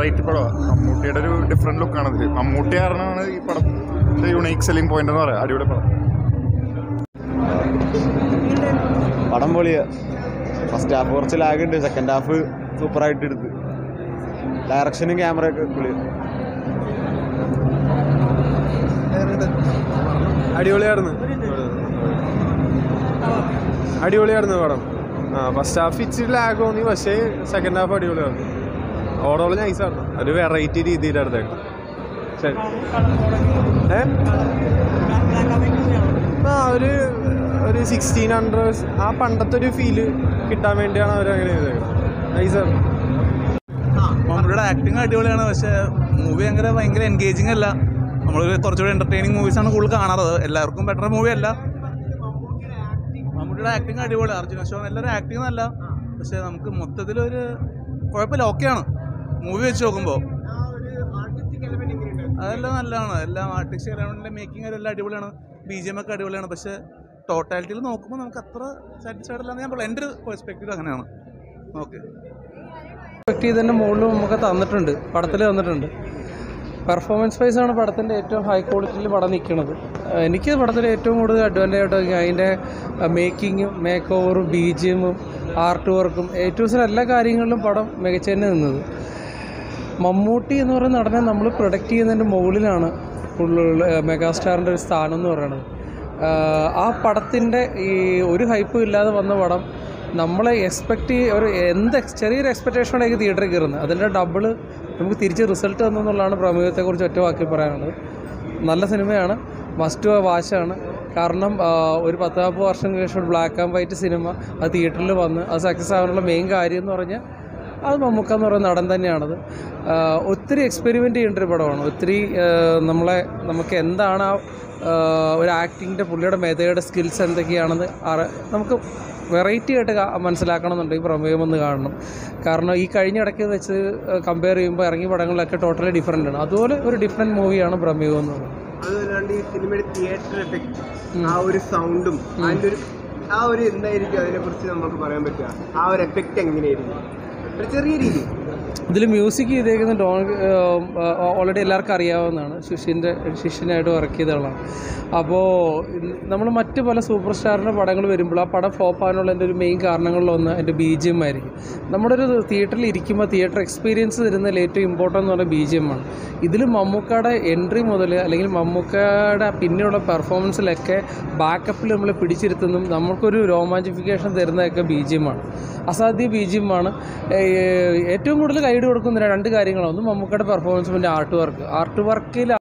variety പടമാണ് മമ്മൂട്ടിയുടെ ഒരു ഡിഫറെൻറ്റ് ലുക്കാണ് ഇതിൽ മമ്മൂട്ടി കാരണമാണ് ഈ പടം യുണീക്ക് സെല്ലിംഗ് പോയിന്റ് എന്ന് പറയാം അടിപൊളി പടം പടം പൊളിയ ഫസ്റ്റ് ഹാഫ് കുറച്ച് ലാഗ് ഉണ്ട് സെക്കൻഡ് ഹാഫ് സൂപ്പറായിട്ട് എടുത്ത് ഡയറക്ഷനും ക്യാമറയൊക്കെ പൊളിയ അടിപൊളിയായിരുന്നു അടിപൊളിയായിരുന്നു പടം ആ ഫസ്റ്റ് ഹാഫ് ഇച്ചിരി ലാഗ് തോന്നി പക്ഷേ സെക്കൻഡ് ഹാഫ് അടിപൊളിയായിരുന്നു ഓടോളം നൈസായിരുന്നു ഒരു വെറൈറ്റി രീതിയിലായിരുന്നു ശരി ഏ ആ ഒരു ഒരു സിക്സ്റ്റീൻ ഹൺഡ്രഡ് ആ പണ്ടത്തെ ഒരു ഫീല് കിട്ടാൻ വേണ്ടിയാണ് അവർ അങ്ങനെ ചെയ്തത് നൈസായിരുന്നു മമ്മൂട്ടിയുടെ ആക്ടിങ് അടിപൊളിയാണ് പക്ഷേ മൂവി അങ്ങനെ ഭയങ്കര എൻഗേജിങ് അല്ല നമ്മൾ കുറച്ചുകൂടി എൻ്റർടൈനിങ് മൂവീസാണ് കൂടുതൽ കാണാറ് എല്ലാവർക്കും ബെറ്റർ മൂവി അല്ല മമ്മൂട്ടിയുടെ ആക്ടിങ് അടിപൊളി അർജുന അശോകൻ എല്ലാവരും ആക്ടിങ് നല്ല പക്ഷേ നമുക്ക് മൊത്തത്തിലൊരു കുഴപ്പമില്ല ഓക്കെയാണ് മൂവി വെച്ച് നോക്കുമ്പോൾ അതെല്ലാം നല്ലതാണ് എല്ലാം ആർട്ടിസ്റ്റിക് എലമെൻറ്റിലെ മേക്കിംഗ് എല്ലാം അടിപൊളിയാണ് ബി ജി എം ഒക്കെ അടിപൊളിയാണ് പക്ഷേ ടോട്ടാലിറ്റിയിൽ നോക്കുമ്പോൾ നമുക്ക് അത്ര സാറ്റിസ്ഫൈഡ് അല്ലാന്ന് ഞാൻ പറയാം എൻ്റെ ഒരു പെർസ്പെക്റ്റീവ് അങ്ങനെയാണ് ഓക്കെ എക്സ്പെക്ട് ചെയ്തതിൻ്റെ മുകളിൽ നമുക്ക് തന്നിട്ടുണ്ട് പടത്തിൽ തന്നിട്ടുണ്ട് പെർഫോമൻസ് വൈസ് ആണ് പടത്തിൻ്റെ ഏറ്റവും ഹൈ ക്വാളിറ്റിയിൽ പടം നിൽക്കുന്നത് എനിക്ക് പടത്തിൽ ഏറ്റവും കൂടുതൽ അഡ്വാൻറ്റേജ് ആയിട്ട് തോന്നിയത് അതിൻ്റെ മേക്കിങ്ങും മേക്ക് ഓവറും ബി ജി എമ്മും ആർട്ട് വർക്കും ഏറ്റവും ദിവസം എല്ലാ കാര്യങ്ങളിലും പടം മികച്ച തന്നെ നിന്നത് മമ്മൂട്ടി എന്ന് പറയുന്ന നടനെ നമ്മൾ പ്രൊഡക്റ്റ് ചെയ്യുന്നതിൻ്റെ മുകളിലാണ് ഫുള്ള് മെഗാസ്റ്റാറിൻ്റെ ഒരു സ്ഥാനം എന്ന് പറയുന്നത് ആഹ് ആ പടത്തിൻ്റെ ഈ ഒരു ഹൈപ്പും ഇല്ലാതെ വന്ന പടം നമ്മളെ എക്സ്പെക്റ്റ് ഒരു എന്ത് ex- ചെറിയൊരു എക്സ്പെക്റ്റേഷനായിരിക്കും തിയേറ്ററിൽ കയറുന്നത് അതിൻ്റെ ഡബിള് നമുക്ക് തിരിച്ച് റിസൾട്ട് തന്നെന്നുള്ളതാണ് പ്രമേയത്തെക്കുറിച്ച് ഒറ്റ വാക്കിൽ പറയാനുള്ളത് നല്ല സിനിമയാണ് മസ്റ്റ് വാച്ചാണ് കാരണം ആഹ് ഒരു പത്ത് നാൽപ്പത് വർഷം ശേഷം ബ്ലാക്ക് ആൻഡ് വൈറ്റ് സിനിമ അത് തിയേറ്ററിൽ വന്ന് അത് സക്സസ് ആവാനുള്ള മെയിൻ കാര്യം എന്ന് പറഞ്ഞാൽ അത് മമ്മൂക്ക എന്ന് പറയുന്ന നടൻ തന്നെയാണത് ആഹ് ഒത്തിരി എക്സ്പെരിമെൻ്റ് ചെയ്യേണ്ട ഒരു പടമാണ് ഒത്തിരി ആഹ് നമ്മളെ നമുക്ക് എന്താണ് ആ ആഹ് ഒരു ആക്ടിങ്ങിൻ്റെ പുള്ളിയുടെ മെതയുടെ സ്കിൽസ് എന്തൊക്കെയാണെന്ന് അറി നമുക്ക് വെറൈറ്റി ആയിട്ട് കാ- മനസ്സിലാക്കണമെന്നുണ്ടെങ്കിൽ പ്രമേയം ഒന്ന് കാണണം കാരണം ഈ കഴിഞ്ഞ ഇടയ്ക്ക് വെച്ച് കമ്പയർ ചെയ്യുമ്പോൾ ഇറങ്ങിയ പടങ്ങളിലൊക്കെ ടോട്ടലി ഡിഫറെൻ്റ് ആണ് അതുപോലെ ഒരു ഡിഫറെൻറ്റ് മൂവിയാണ് പ്രമേയം എന്ന് പറയുന്നത് അതുമല്ലാണ്ട് ഈ സിനിമയുടെ തിയേറ്റർ എഫക്റ്റ് ആ ഒരു സൗണ്ടും അതിന്റെ ഒരു ആ ഒരു എന്തായിരിക്കും അതിനെ കുറിച്ച് നമുക്ക് പറയാൻ പറ്റുക ആ ഒരു എഫക്റ്റ് എങ്ങനെയായിരിക്കും ഒരു ചെറിയ രീതി ഇതിൽ മ്യൂസിക് ചെയ്തേക്കുന്ന ഡോൺ ഓൾറെഡി എല്ലാവർക്കും അറിയാവുന്നതാണ് ശിഷ്യൻ്റെ ശിഷ്യനായിട്ട് വർക്ക് ചെയ്ത ആളാണ് അപ്പോൾ നമ്മൾ മറ്റ് പല സൂപ്പർ സ്റ്റാറിൻ്റെ പടങ്ങൾ വരുമ്പോൾ ആ പടം ഫ്ലോപ്പ് ആകാനുള്ളതിൻ്റെ ഒരു മെയിൻ കാരണങ്ങളിലൊന്ന് എൻ്റെ ബി ജി എം ആയിരിക്കും നമ്മുടെ ഒരു തിയേറ്ററിൽ ഇരിക്കുമ്പോൾ തിയേറ്റർ എക്സ്പീരിയൻസ് തരുന്നതിൽ ഏറ്റവും ഇമ്പോർട്ടൻ്റ് എന്ന് പറയുന്നത് ബി ജി എം ആണ് ഇതിൽ മമ്മൂക്കയുടെ എൻട്രി മുതൽ അല്ലെങ്കിൽ മമ്മൂക്കയുടെ പിന്നെയുള്ള പെർഫോമൻസിലൊക്കെ ബാക്കപ്പിൽ നമ്മൾ പിടിച്ചിരുത്തുന്നതും നമുക്കൊരു രോമാഞ്ചിഫിക്കേഷൻ തരുന്നതൊക്കെ ബി ജി എം ആണ് അസാധ്യ ബി ജി എം ആണ് ഏഹ് ഏറ്റവും കൂടുതൽ കൈഡ് കൊടുക്കുന്ന രണ്ട് കാര്യങ്ങളാണ് ഒന്ന് മമ്മൂക്കയുടെ പെർഫോമൻസ് പിന്നെ ആർട്ട് വർക്ക് ആർട്ട് വർക്കിൽ